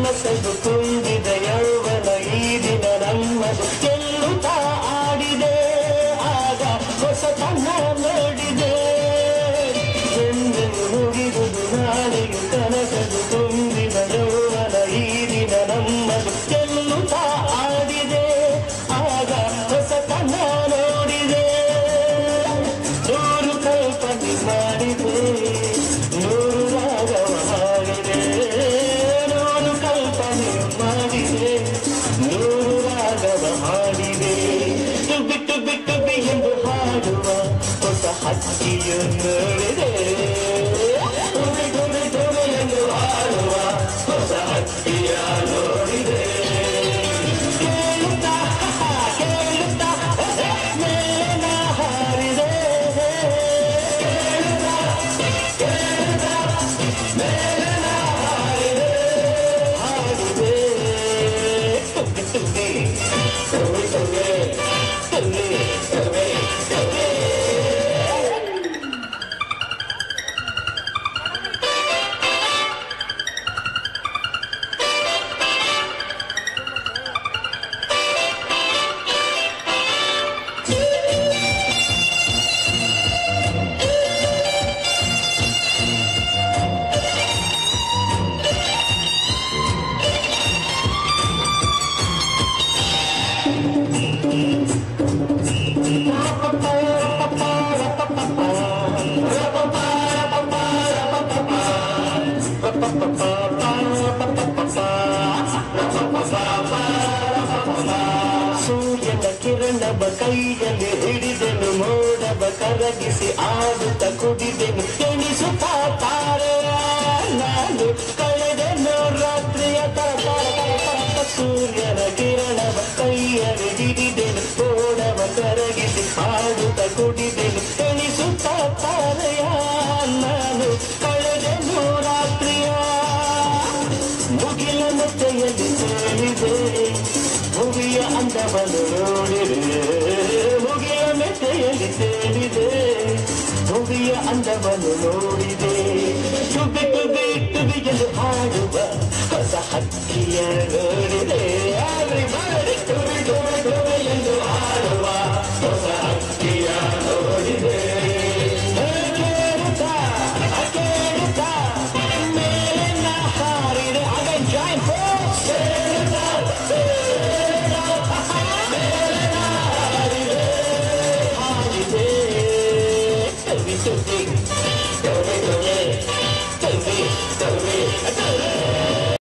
ಕನಸದು ತುಂಬಿದ ಯೌವನ ಈ ದಿನ ನಮ್ಮದು ಗೆಲ್ಲುತ್ತಾ ಆಡಿದೆ ಆಗ ಹೊಸತನ ನೋಡಿದೆ ಎಂದೆಂದು ಮುಗಿದುದು ನಾಳೆಯು ಕನಸದು ತುಂಬಿದ ಯೌವನ ಈ ದಿನ ನಮ್ಮದು ಗೆಲ್ಲುತ್ತಾ ಆಡಿದೆ ಆಗ ಹೊಸತನ ನೋಡಿದೆ ನೂರು ಕಲ್ಪನೆ ಮಾಡಿದೆ ನೂರು ರಾಗವ ಹಾಡಿದೆ ನೂರು ಕಲ್ಪನೆ ಮಾಡಿದೆ ನೂರು ರಾಗವ ಹಾಡಿದೆ ಬಿಟ್ಟು ಬಿಟ್ಟು ಎಂದು ಹಾಡುವ ಹೊಸ ಹಕ್ಕಿಯು ನೋಡಿದೆ ತುಳಿ ತುಳಿ ತುಳಿ ಎಂದು ಹಾಡುವ ಹೊಸ ಹಕ್ಕಿಯ ನೋಡಿದೆ ಕೇಳುತ್ತಾ ಕೇಳುತ್ತಾ ಮೇಲ ಹಾರಿದೆ ಕೇಳುತ್ತಾ ಕೇಳುತ್ತಾ ಮೇಲ ಹಾರಿದೆ ಹಾಡಿದೆ ತುಗಿ ತುಗಿ ತುಗಿ ತುಗಿ ತುಗಿ ತುಗಿ ತುಗಿ ಸೂರ್ಯನ ಕಿರಣವ ಕೈಯಲ್ಲಿ ಹಿಡಿದೆನು ಮೋಡವ ಕರಗಿಸಿ ಆಡುತ್ತ ಕುಡಿದೆನು ಎಣಿಸುತ್ತಾ ತಾರೆಯ ನಾನು ಕಳೆದೆನು ರಾತ್ರಿಯ ತರ ತರ ತರ ತರ ಸೂರ್ಯನ ಕಿರಣವ ಕೈಯಲ್ಲಿ ಹಿಡಿದೆನು ಮೋಡವ ಕರಗಿಸಿ ಆಡುತ್ತ ಕುಡಿದೆನು ಎಣಿಸುತ್ತಾ ತಾರೆಯ ನಾನು ಕಳೆದೆನು ರಾತ್ರಿಯ ಮುಗಿಲ ನೆಚ್ಚೆಯಲ್ಲಿ ಸೇರಿದೆ ಭುವಿಯ ಅಂದವನ್ನು ನೋಡಿದೆ ಮುಗಿಲ ಮೆಚ್ಚೆಯಲ್ಲಿ ಸೇರಿದೆ ಭುವಿಯ ಅಂದವನ್ನು ನೋಡಿದೆ ಟುಬಿ ಟುಬಿ ಟುಬಿ ಎಂದು ಹಾಡುವ ಹೊಸ ಹಕ್ಕಿಯ ನೋಡಿ